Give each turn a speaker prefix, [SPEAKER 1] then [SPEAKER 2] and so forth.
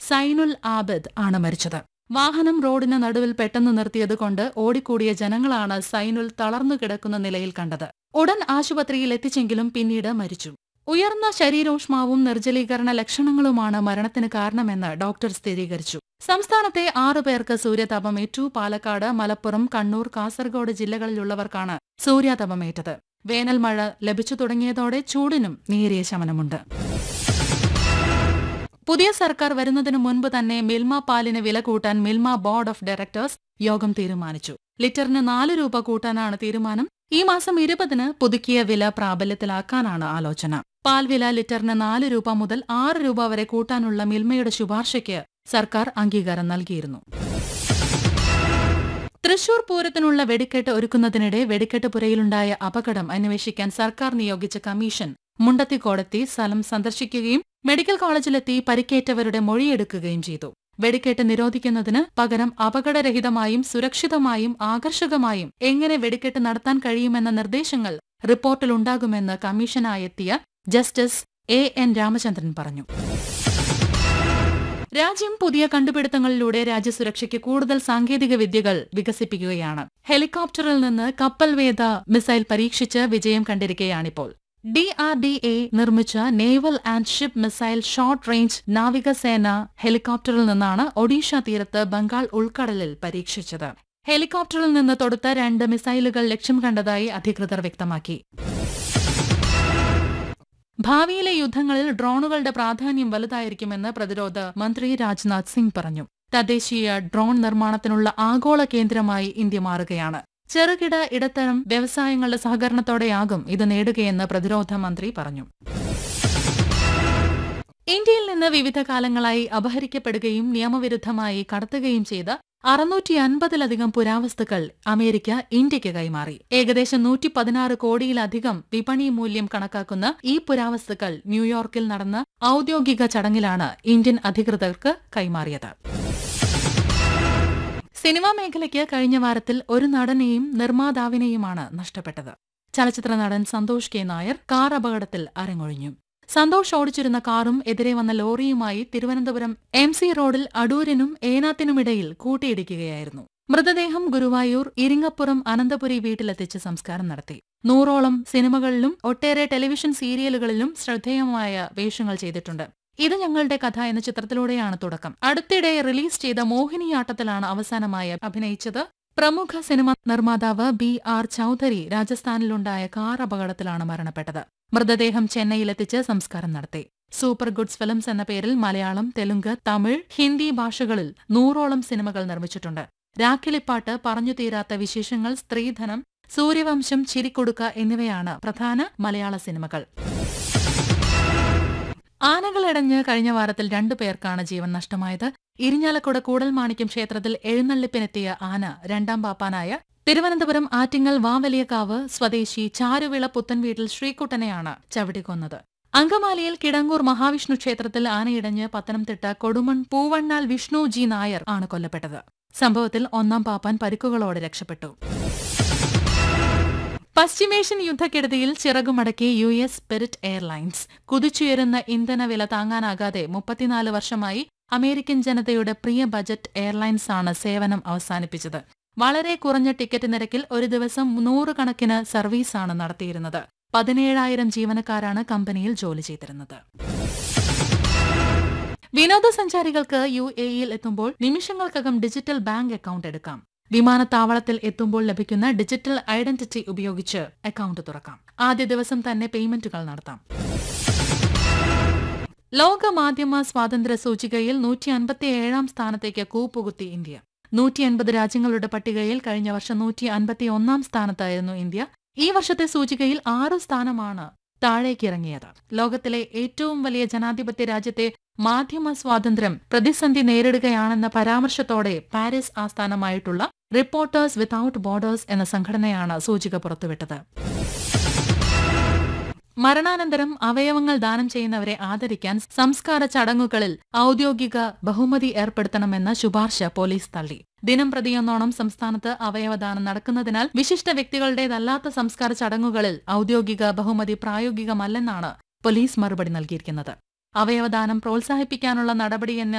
[SPEAKER 1] സൈനുൽ ആബദ് ആണ് മരിച്ചത് വാഹനം റോഡിന് നടുവിൽ പെട്ടെന്ന് നിർത്തിയതുകൊണ്ട് ഓടിക്കൂടിയ ജനങ്ങളാണ് സൈനുൽ തളർന്നു കിടക്കുന്ന നിലയിൽ കണ്ടത് ഉടൻ ആശുപത്രിയിൽ എത്തിച്ചെങ്കിലും പിന്നീട് മരിച്ചു ഉയർന്ന ശരീരോഷ്മാവും നിർജ്ജലീകരണ ലക്ഷണങ്ങളുമാണ് മരണത്തിന് കാരണമെന്ന് ഡോക്ടർ സ്ഥിരീകരിച്ചു സംസ്ഥാനത്തെ ആറു പേർക്ക് സൂര്യതാപമേറ്റു പാലക്കാട് മലപ്പുറം കണ്ണൂർ കാസർഗോഡ് ജില്ലകളിലുള്ളവർക്കാണ് സൂര്യാതപമേറ്റത് വേനൽ മഴ ലഭിച്ചു തുടങ്ങിയതോടെ ചൂടിനും നേരിയ ശമനമുണ്ട് പുതിയ സർക്കാർ വരുന്നതിനു മുൻപ് തന്നെ മിൽമ പാലിന് വില കൂട്ടാൻ മിൽമ ബോർഡ് ഓഫ് ഡയറക്ടേഴ്സ് യോഗം തീരുമാനിച്ചു ലിറ്ററിന് നാല് രൂപ കൂട്ടാനാണ് തീരുമാനം ഈ മാസം ഇരുപതിന് പുതുക്കിയ വില പ്രാബല്യത്തിലാക്കാനാണ് ആലോചന പാൽ വില ലിറ്ററിന് നാല് രൂപ മുതൽ ആറ് രൂപ വരെ കൂട്ടാനുള്ള മിൽമയുടെ ശുപാർശയ്ക്ക് സർക്കാർ അംഗീകാരം നൽകിയിരുന്നു തൃശൂർ പൂരത്തിനുള്ള വെടിക്കെട്ട് ഒരുക്കുന്നതിനിടെ വെടിക്കെട്ട് പുരയിലുണ്ടായ അപകടം അന്വേഷിക്കാൻ സർക്കാർ നിയോഗിച്ച കമ്മീഷൻ മുണ്ടത്തിക്കോടെത്തി സ്ഥലം സന്ദർശിക്കുകയും മെഡിക്കൽ കോളേജിലെത്തി പരിക്കേറ്റവരുടെ മൊഴിയെടുക്കുകയും ചെയ്തു വെടിക്കെട്ട് നിരോധിക്കുന്നതിന് പകരം അപകടരഹിതമായും സുരക്ഷിതമായും ആകർഷകമായും എങ്ങനെ വെടിക്കെട്ട് നടത്താൻ കഴിയുമെന്ന നിർദ്ദേശങ്ങൾ റിപ്പോർട്ടിലുണ്ടാകുമെന്ന് കമ്മീഷനായെത്തിയ ജസ്റ്റിസ് എ എൻ രാമചന്ദ്രൻ പറഞ്ഞു രാജ്യം പുതിയ കണ്ടുപിടുത്തങ്ങളിലൂടെ രാജ്യസുരക്ഷയ്ക്ക് കൂടുതൽ സാങ്കേതിക വിദ്യകൾ വികസിപ്പിക്കുകയാണ് ഹെലികോപ്റ്ററിൽ നിന്ന് കപ്പൽ വേദ മിസൈൽ പരീക്ഷിച്ച് വിജയം കണ്ടിരിക്കുകയാണിപ്പോൾ ഡി ആർ ഡി എ നിർമ്മിച്ച naval and ship missile short range നാവികസേന ഹെലികോപ്റ്ററിൽ നിന്നാണ് ഒഡീഷ തീരത്ത് ബംഗാൾ ഉൾക്കടലിൽ പരീക്ഷിച്ചത് ഹെലികോപ്റ്ററിൽ നിന്ന് തൊടുത്ത രണ്ട് മിസൈലുകൾ ലക്ഷ്യം കണ്ടതായി അധികൃതർ വ്യക്തമാക്കി ഭാവിയിലെ യുദ്ധങ്ങളിൽ ഡ്രോണുകളുടെ പ്രാധാന്യം വലുതായിരിക്കുമെന്ന് പ്രതിരോധ മന്ത്രി രാജ്നാഥ് സിംഗ് പറഞ്ഞു തദ്ദേശീയ ഡ്രോൺ നിർമ്മാണത്തിനുള്ള ആഗോള കേന്ദ്രമായി ഇന്ത്യ മാറുകയാണ് ചെറുകിട ഇടത്തരം വ്യവസായങ്ങളുടെ സഹകരണത്തോടെയാകും ഇത് നേടുകയെന്ന് പ്രതിരോധ മന്ത്രി പറഞ്ഞു ഇന്ത്യയിൽ നിന്ന് വിവിധ കാലങ്ങളായി അപഹരിക്കപ്പെടുകയും നിയമവിരുദ്ധമായി കടത്തുകയും ചെയ്ത അറുന്നൂറ്റി അൻപതിലധികം പുരാവസ്തുക്കൾ അമേരിക്ക ഇന്ത്യയ്ക്ക് കൈമാറി ഏകദേശം നൂറ്റി പതിനാറ് കോടിയിലധികം വിപണി മൂല്യം കണക്കാക്കുന്ന ഈ പുരാവസ്തുക്കൾ ന്യൂയോർക്കിൽ നടന്ന ഔദ്യോഗിക ചടങ്ങിലാണ് ഇന്ത്യൻ അധികൃതർക്ക് കൈമാറിയത് സിനിമാ മേഖലയ്ക്ക് കഴിഞ്ഞ വാരത്തിൽ ഒരു നടനെയും നിർമ്മാതാവിനെയുമാണ് നഷ്ടപ്പെട്ടത് ചലച്ചിത്ര നടൻ സന്തോഷ് കെ നായർ കാർ അപകടത്തിൽ അരങ്ങൊഴിഞ്ഞു സന്തോഷ് ഓടിച്ചിരുന്ന കാറും എതിരെ വന്ന ലോറിയുമായി തിരുവനന്തപുരം എം സി റോഡിൽ അടൂരിനും ഏനാത്തിനുമിടയിൽ കൂട്ടിയിടിക്കുകയായിരുന്നു മൃതദേഹം ഗുരുവായൂർ ഇരിങ്ങപ്പുറം അനന്തപുരി വീട്ടിലെത്തിച്ച് സംസ്കാരം നടത്തി നൂറോളം സിനിമകളിലും ഒട്ടേറെ ടെലിവിഷൻ സീരിയലുകളിലും ശ്രദ്ധേയമായ വേഷങ്ങൾ ചെയ്തിട്ടുണ്ട് ഇത് ഞങ്ങളുടെ കഥ എന്ന ചിത്രത്തിലൂടെയാണ് തുടക്കം അടുത്തിടെ റിലീസ് ചെയ്ത മോഹിനിയാട്ടത്തിലാണ് അവസാനമായി അഭിനയിച്ചത് പ്രമുഖ സിനിമ നിർമ്മാതാവ് ബി ആർ ചൌധരി രാജസ്ഥാനിലുണ്ടായ കാർ അപകടത്തിലാണ് മരണപ്പെട്ടത് മൃതദേഹം ചെന്നൈയിലെത്തിച്ച് സംസ്കാരം നടത്തി സൂപ്പർ ഗുഡ്സ് ഫിലിംസ് എന്ന പേരിൽ മലയാളം തെലുങ്ക് തമിഴ് ഹിന്ദി ഭാഷകളിൽ നൂറോളം സിനിമകൾ നിർമ്മിച്ചിട്ടുണ്ട് രാക്കിളിപ്പാട്ട് പറഞ്ഞു തീരാത്ത വിശേഷങ്ങൾ സ്ത്രീധനം സൂര്യവംശം ചിരിക്കൊടുക്ക എന്നിവയാണ് പ്രധാന മലയാള സിനിമകൾ ആനകളടഞ്ഞ് കഴിഞ്ഞ വാരത്തിൽ രണ്ടു പേർക്കാണ് ജീവൻ നഷ്ടമായത് ഇരിഞ്ഞാലക്കുട കൂടൽമാണിക്യം ക്ഷേത്രത്തിൽ എഴുന്നള്ളിപ്പിനെത്തിയ ആന രണ്ടാം പാപ്പാനായ തിരുവനന്തപുരം ആറ്റിങ്ങൽ വാവലിയക്കാവ് സ്വദേശി ചാരുവിള പുത്തൻവീട്ടിൽ ശ്രീകുട്ടനെയാണ് ചവിട്ടിക്കൊന്നത് അങ്കമാലിയിൽ കിടങ്ങൂർ മഹാവിഷ്ണു ക്ഷേത്രത്തിൽ ആനയിടഞ്ഞ് പത്തനംതിട്ട കൊടുമൺ പൂവണ്ണാൽ വിഷ്ണു ജി നായർ ആണ് കൊല്ലപ്പെട്ടത് സംഭവത്തിൽ ഒന്നാം പാപ്പാൻ പരിക്കുകളോടെ രക്ഷപ്പെട്ടു പശ്ചിമേഷ്യൻ യുദ്ധക്കെടുതിയിൽ ചിറകുമടക്കി യു എസ് സ്പിരിറ്റ് എയർലൈൻസ് കുതിച്ചുയരുന്ന ഇന്ധന വില താങ്ങാനാകാതെ മുപ്പത്തിനാല് വർഷമായി അമേരിക്കൻ ജനതയുടെ പ്രിയ ബജറ്റ് എയർലൈൻസാണ് സേവനം അവസാനിപ്പിച്ചത് വളരെ കുറഞ്ഞ ടിക്കറ്റ് നിരക്കിൽ ഒരു ദിവസം നൂറുകണക്കിന് സർവീസാണ് നടത്തിയിരുന്നത് പതിനേഴായിരം ജീവനക്കാരാണ് കമ്പനിയിൽ ജോലി ചെയ്തിരുന്നത് വിനോദസഞ്ചാരികൾക്ക് യു എയിൽ എത്തുമ്പോൾ നിമിഷങ്ങൾക്കകം ഡിജിറ്റൽ ബാങ്ക് അക്കൗണ്ട് എടുക്കാം വിമാനത്താവളത്തിൽ എത്തുമ്പോൾ ലഭിക്കുന്ന ഡിജിറ്റൽ ഐഡന്റിറ്റി ഉപയോഗിച്ച് അക്കൗണ്ട് തുറക്കാം ആദ്യ ദിവസം തന്നെ പേയ്മെന്റുകൾ നടത്താം ലോക മാധ്യമ സ്വാതന്ത്ര്യ സൂചികയിൽ നൂറ്റി അൻപത്തിയേഴാം സ്ഥാനത്തേക്ക് കൂപ്പുകുത്തി ഇന്ത്യ നൂറ്റി അൻപത് രാജ്യങ്ങളുടെ പട്ടികയിൽ കഴിഞ്ഞ വർഷം നൂറ്റി അൻപത്തി ഒന്നാം സ്ഥാനത്തായിരുന്നു ഇന്ത്യ ഈ വർഷത്തെ സൂചികയിൽ ആറ് സ്ഥാനമാണ് താഴേക്കിറങ്ങിയത് ലോകത്തിലെ ഏറ്റവും വലിയ ജനാധിപത്യ രാജ്യത്തെ മാധ്യമ സ്വാതന്ത്ര്യം പ്രതിസന്ധി നേരിടുകയാണെന്ന പരാമർശത്തോടെ പാരീസ് ആസ്ഥാനമായിട്ടുള്ള റിപ്പോർട്ടേഴ്സ് വിതൌട്ട് ബോർഡേഴ്സ് എന്ന സംഘടനയാണ് സൂചിക പുറത്തുവിട്ടത് മരണാനന്തരം അവയവങ്ങൾ ദാനം ചെയ്യുന്നവരെ ആദരിക്കാൻ സംസ്കാര ചടങ്ങുകളിൽ ഔദ്യോഗിക ബഹുമതി ഏർപ്പെടുത്തണമെന്ന ശുപാർശ പോലീസ് തള്ളി ദിനം പ്രതിയൊന്നോണം സംസ്ഥാനത്ത് അവയവദാനം നടക്കുന്നതിനാൽ വിശിഷ്ട വ്യക്തികളുടേതല്ലാത്ത സംസ്കാര ചടങ്ങുകളിൽ ഔദ്യോഗിക ബഹുമതി പ്രായോഗികമല്ലെന്നാണ് പോലീസ് മറുപടി നൽകിയിരിക്കുന്നത് അവയവദാനം പ്രോത്സാഹിപ്പിക്കാനുള്ള നടപടിയെന്ന